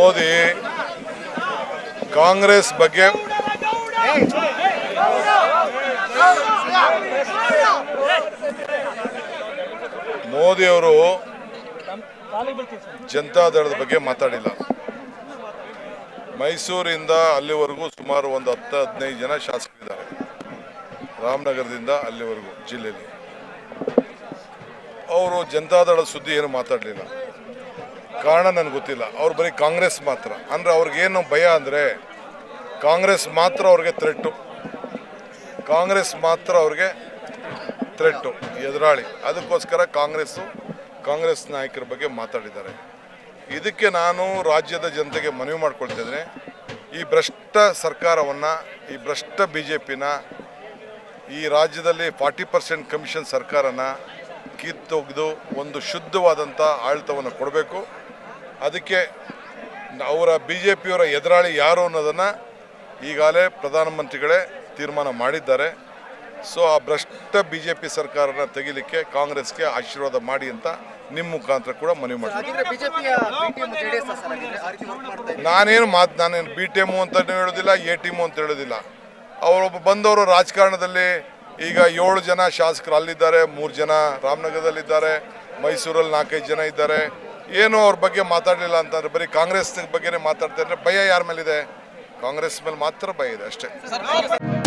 ಮೋದಿ ಕಾಂಗ್ರೆಸ್ ಬಗ್ಗೆ ಮೋದಿಯವರು ಜನತಾದಳದ ಬಗ್ಗೆ ಮಾತಾಡಿಲ್ಲ ಮೈಸೂರಿಂದ ಅಲ್ಲಿವರೆಗೂ ಸುಮಾರು ಒಂದು ಹತ್ತು ಹದಿನೈದು ಜನ ಶಾಸಕರಿದ್ದಾರೆ ರಾಮನಗರದಿಂದ ಅಲ್ಲಿವರೆಗೂ ಜಿಲ್ಲೆಯಲ್ಲಿ ಅವರು ಜನತಾದಳ ಸುದ್ದಿ ಏನು ಮಾತಾಡಲಿಲ್ಲ ಕಾರಣ ನನಗೆ ಗೊತ್ತಿಲ್ಲ ಅವ್ರು ಬರೀ ಕಾಂಗ್ರೆಸ್ ಮಾತ್ರ ಅಂದರೆ ಅವ್ರಿಗೇನು ಭಯ ಅಂದರೆ ಕಾಂಗ್ರೆಸ್ ಮಾತ್ರ ಅವ್ರಿಗೆ ಥ್ರೆಟ್ಟು ಕಾಂಗ್ರೆಸ್ ಮಾತ್ರ ಅವ್ರಿಗೆ ಥ್ರೆಟ್ಟು ಎದುರಾಳಿ ಅದಕ್ಕೋಸ್ಕರ ಕಾಂಗ್ರೆಸ್ಸು ಕಾಂಗ್ರೆಸ್ ನಾಯಕರ ಬಗ್ಗೆ ಮಾತಾಡಿದ್ದಾರೆ ಇದಕ್ಕೆ ನಾನು ರಾಜ್ಯದ ಜನತೆಗೆ ಮನವಿ ಮಾಡ್ಕೊಳ್ತಿದ್ದೇನೆ ಈ ಭ್ರಷ್ಟ ಸರ್ಕಾರವನ್ನು ಈ ಭ್ರಷ್ಟ ಬಿ ಜೆ ಪಿನ ಈ ರಾಜ್ಯದಲ್ಲಿ ಫಾರ್ಟಿ ಪರ್ಸೆಂಟ್ ಕಮಿಷನ್ ಸರ್ಕಾರನ ಕಿತ್ತೊಗೆದು ಒಂದು ಶುದ್ಧವಾದಂಥ ಆಡಳಿತವನ್ನು ಕೊಡಬೇಕು ಅದಕ್ಕೆ ಅವರ ಬಿ ಜೆ ಪಿಯವರ ಎದುರಾಳಿ ಯಾರು ಅನ್ನೋದನ್ನು ಈಗಾಗಲೇ ಪ್ರಧಾನಮಂತ್ರಿಗಳೇ ತೀರ್ಮಾನ ಮಾಡಿದ್ದಾರೆ ಸೊ ಆ ಭ್ರಷ್ಟ ಬಿ ಜೆ ಪಿ ಸರ್ಕಾರನ ತೆಗಿಲಿಕ್ಕೆ ಕಾಂಗ್ರೆಸ್ಗೆ ಆಶೀರ್ವಾದ ಮಾಡಿ ಅಂತ ನಿಮ್ಮ ಮುಖಾಂತರ ಕೂಡ ಮನವಿ ಮಾಡ್ತೀನಿ ಹಾಗಿದ್ರೆ ಬಿಜೆಪಿಯ ಬಿಟಿಎಂ ಜೆಡಿಎಸ್ ಸರ್ ಹಾಗಿದ್ರೆ ಆ ರೀತಿ ವರ್ಕ್ ಮಾಡ್ತಾ ಇದೆ ನಾನೇನು ಮಾತು ನಾನೇನು ಬಿ ಟೀಮು ಅಂತ ಹೇಳೋದಿಲ್ಲ ಎ ಟೀಮು ಅಂತ ಹೇಳೋದಿಲ್ಲ ಅವರೊಬ್ಬ ಬಂದವರು ರಾಜಕಾರಣದಲ್ಲಿ ಈಗ ಏಳು ಜನ ಶಾಸಕರು ಅಲ್ಲಿದ್ದಾರೆ ಮೂರು ಜನ ರಾಮನಗರದಲ್ಲಿದ್ದಾರೆ ಮೈಸೂರಲ್ಲಿ ನಾಲ್ಕೈದು ಜನ ಇದ್ದಾರೆ ಏನು ಅವ್ರ ಬಗ್ಗೆ ಮಾತಾಡಲಿಲ್ಲ ಅಂತಂದ್ರೆ ಬರೀ ಕಾಂಗ್ರೆಸ್ ಬಗ್ಗೆನೇ ಮಾತಾಡ್ತಾ ಇದ್ರೆ ಭಯ ಯಾರ ಮೇಲಿದೆ ಕಾಂಗ್ರೆಸ್ ಮೇಲೆ ಮಾತ್ರ ಭಯ ಇದೆ ಅಷ್ಟೇ